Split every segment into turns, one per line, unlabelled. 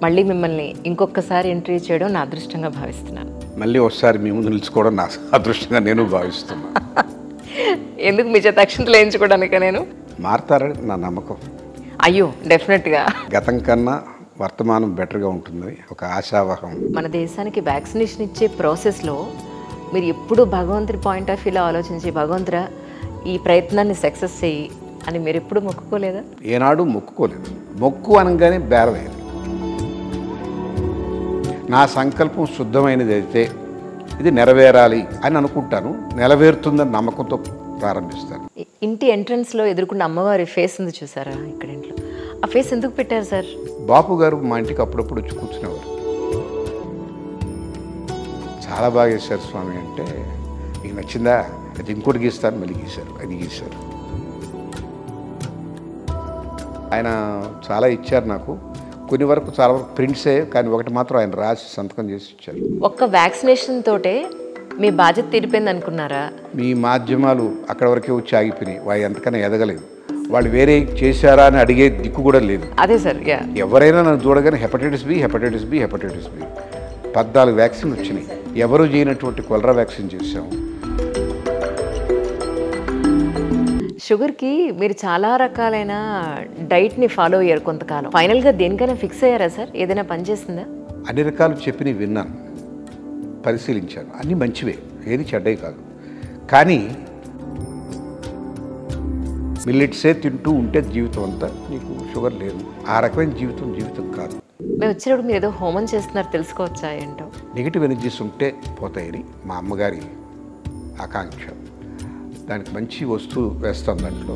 మళ్ళీ మిమ్మల్ని ఇంకొకసారి ఎంట్రీ చేయడం నా అదృష్టంగా భావిస్తున్నాను
మళ్ళీ ఒకసారి మీ ముందు నిలుచుకోవడం నా అదృష్టంగా నేను భావిస్తున్నాను
ఎందుకు మీ చేత అక్షంతలు వేయించుకోవడానిక నేను
మారతారని నా నమ్మకం
అయ్యో డెఫినెట్గా
గతం కన్నా వర్తమానం బెటర్గా ఉంటుంది ఒక ఆశావహం
మన దేశానికి వ్యాక్సినేషన్ ఇచ్చే ప్రాసెస్లో మీరు ఎప్పుడు భగవంతుడి పాయింట్ ఆఫ్ వ్యూలో ఆలోచించి భగవంతురా ఈ ప్రయత్నాన్ని సక్సెస్ చెయ్యి అని మీరు ఎప్పుడు మొక్కుకోలేదా
ఏనాడు మొక్కుకోలేదు మొక్కు అనగానే బేరవేది నా సంకల్పం శుద్ధమైనది అయితే ఇది నెరవేరాలి అని అనుకుంటాను నెరవేరుతుందని నమ్మకంతో ప్రారంభిస్తాను
ఇ- ఇంటి ఎంట్రన్స్లో ఎదుర్కొన్న అమ్మవారి ఫేస్ ఉంది చూసారా ఇక్కడ ఇంట్లో ఆ ఫేస్ ఎందుకు పెట్టారు సార్
బాపు గారు మా ఇంటికి అప్పుడప్పుడు వచ్చి కూర్చునేవారు చాలా బాగా వేశారు స్వామి అంటే మీకు నచ్చిందా అది ఇంకోటి గీస్తాను మళ్ళీ గీశారు అది గీశారు ఆయన చాలా ఇచ్చారు నాకు కొన్ని వరకు చాలా వరకు ప్రింట్సే కానీ ఒకటి మాత్రం ఆయన రాసి సంతకం చేసి ఇచ్చారు
ఒక్క వ్యాక్సినేషన్ తోటే మీ బాధ్యత తీరిపోయింది అనుకున్నారా
మీ మాధ్యమాలు అక్కడ వరకే వచ్చి ఆగిపోయినాయి వాళ్ళు ఎంతకన్నా ఎదగలేదు వాళ్ళు వేరే చేశారా అని అడిగే దిక్కు కూడా లేదు
అదే సార్ యా
ఎవరైనా నన్ను చూడగానే hepatitis B hepatitis B hepatitis B పద్నాలుగు వ్యాక్సిన్ వచ్చినాయి ఎవరు చేయనటువంటి కొలరా వ్యాక్సిన్ చేశాం
షుగర్కి మీరు చాలా రకాలైన డైట్ని ఫాలో అయ్యారు కొంతకాలం ఫైనల్గా దేనికైనా ఫిక్స్ అయ్యారా సార్ ఏదైనా పని చేసిందా
అన్ని రకాలు చెప్పినవి విన్నాను పరిశీలించాను అన్నీ మంచివే ఏది చెడ్డవి కాదు కానీ మిల్లెట్సే తింటూ ఉంటే జీవితం అంతా నీకు షుగర్ లేదు ఆ రకమైన జీవితం జీవితం కాదు
మేము వచ్చినప్పుడు మీరు ఏదో హోమం చేస్తున్నారు తెలుసుకోవచ్చా ఏంటో
నెగిటివ్ ఎనర్జీస్ ఉంటే పోతాయని మా అమ్మగారి ఆకాంక్ష దానికి మంచి వస్తువు వేస్తాం దాంట్లో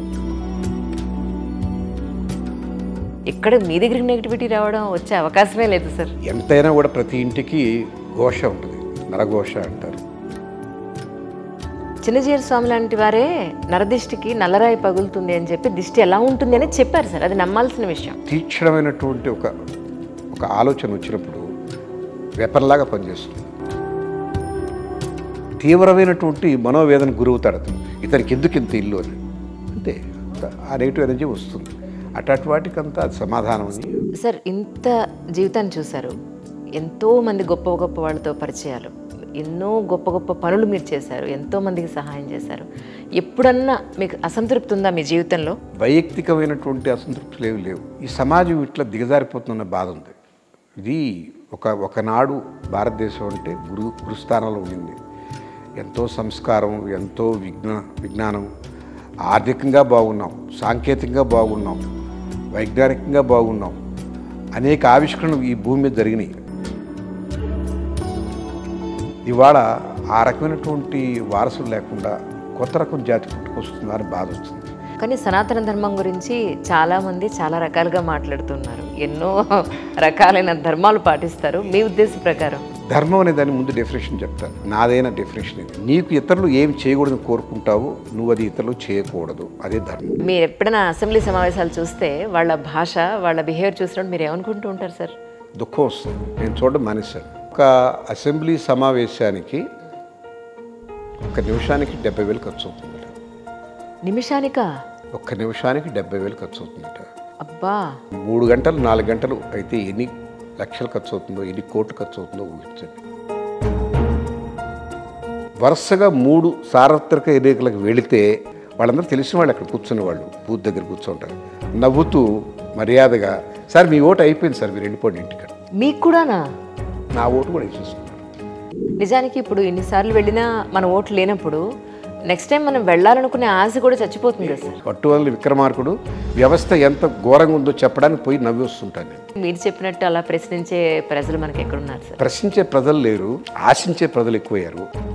ఇక్కడ మీ దగ్గరికి నెగిటివిటీ రావడం వచ్చే అవకాశమే లేదు సార్
ఎంతైనా కూడా ప్రతి ఇంటికి ఘోష ఉంటుంది నరఘోష అంటారు
చిన్నజీర స్వామి లాంటి వారే నరదిష్టికి నల్లరాయి పగులుతుంది అని చెప్పి దిష్టి ఎలా ఉంటుంది అని చెప్పారు సార్ అది నమ్మాల్సిన విషయం
తీక్షణమైనటువంటి ఒక ఒక ఆలోచన వచ్చినప్పుడు వెపర్లాగా పనిచేస్తుంది తీవ్రమైనటువంటి మనోవేదన గురవుతాడు అతను ఇతనికి ఎందుకు ఇంత ఇల్లు అని అంతే ఆ నెగిటివ్ ఎనర్జీ వస్తుంది అట్లాంటి వాటికంతా అది సమాధానం అని
సార్ ఇంత జీవితాన్ని చూశారు ఎంతో మంది గొప్ప గొప్ప వాళ్ళతో పరిచయాలు ఎన్నో గొప్ప గొప్ప పనులు మీరు చేశారు ఎంతో మందికి సహాయం చేశారు ఎప్పుడన్నా మీకు అసంతృప్తి ఉందా మీ జీవితంలో
వైయక్తికమైనటువంటి అసంతృప్తులు ఏవి లేవు ఈ సమాజం ఇట్లా దిగజారిపోతున్న బాధ ఉంది ఇది ఒక ఒకనాడు భారతదేశం అంటే గురు గురుస్థానంలో ఉండింది ఎంతో సంస్కారం ఎంతో విజ్ఞ విజ్ఞానం ఆర్థికంగా బాగున్నాం సాంకేతికంగా బాగున్నాం వైజ్ఞానికంగా బాగున్నాం అనేక ఆవిష్కరణలు ఈ భూమి మీద జరిగినాయి ఇవాళ ఆ రకమైనటువంటి వారసులు లేకుండా కొత్త రకం జాతి పుట్టుకొస్తుందని బాధ వస్తుంది
కానీ సనాతన ధర్మం గురించి చాలామంది చాలా రకాలుగా మాట్లాడుతున్నారు ఎన్నో రకాలైన ధర్మాలు పాటిస్తారు మీ ఉద్దేశం ప్రకారం
ధర్మం అనే దాని ముందు డెఫినేషన్ చెప్తాను నాదైన డెఫినేషన్ ఇది నీకు ఇతరులు ఏం చేయకూడదని కోరుకుంటావో నువ్వు అది ఇతరులు చేయకూడదు అదే ధర్మం
మీరు ఎప్పుడైనా అసెంబ్లీ సమావేశాలు చూస్తే వాళ్ళ భాష వాళ్ళ బిహేవియర్ చూసినప్పుడు మీరు ఏమనుకుంటూ ఉంటారు సార్
దుఃఖం వస్తుంది నేను చూడడం మానేశాను ఒక అసెంబ్లీ సమావేశానికి ఒక నిమిషానికి డెబ్బై వేలు ఖర్చు అవుతుందట
నిమిషానిక
ఒక్క నిమిషానికి డెబ్బై వేలు ఖర్చు అవుతుందట
అబ్బా
మూడు గంటలు నాలుగు గంటలు అయితే ఎన్ని లక్షలు ఖర్చు అవుతుందో ఎన్ని కోట్లు ఖర్చు అవుతుందో ఊహించండి వరుసగా మూడు సార్వత్రిక ఎన్నికలకు వెళితే వాళ్ళందరూ తెలిసిన వాళ్ళు అక్కడ కూర్చున్న వాళ్ళు బూత్ దగ్గర కూర్చుంటారు నవ్వుతూ మర్యాదగా సార్ మీ ఓటు అయిపోయింది సార్ మీరు వెళ్ళిపోండి ఇంటికి
మీకు కూడానా
నా ఓటు కూడా వేసేసుకున్నారు
నిజానికి ఇప్పుడు ఇన్నిసార్లు వెళ్ళినా మన ఓట్లు లేనప్పుడు నెక్స్ట్ టైం మనం వెళ్ళాలనుకునే ఆశ కూడా చచ్చిపోతుంది కదా సార్
పట్టువల్లి విక్రమార్కుడు వ్యవస్థ ఎంత ఘోరంగా ఉందో చెప్పడానికి పోయి నవ్వి వస్తుంటాను నేను
మీరు చెప్పినట్టు అలా ప్రశ్నించే ప్రజలు మనకి ఎక్కడున్నారు సార్
ప్రశ్నించే ప్రజలు లేరు ఆశించే ప్రజలు ఎక్కువయ్యారు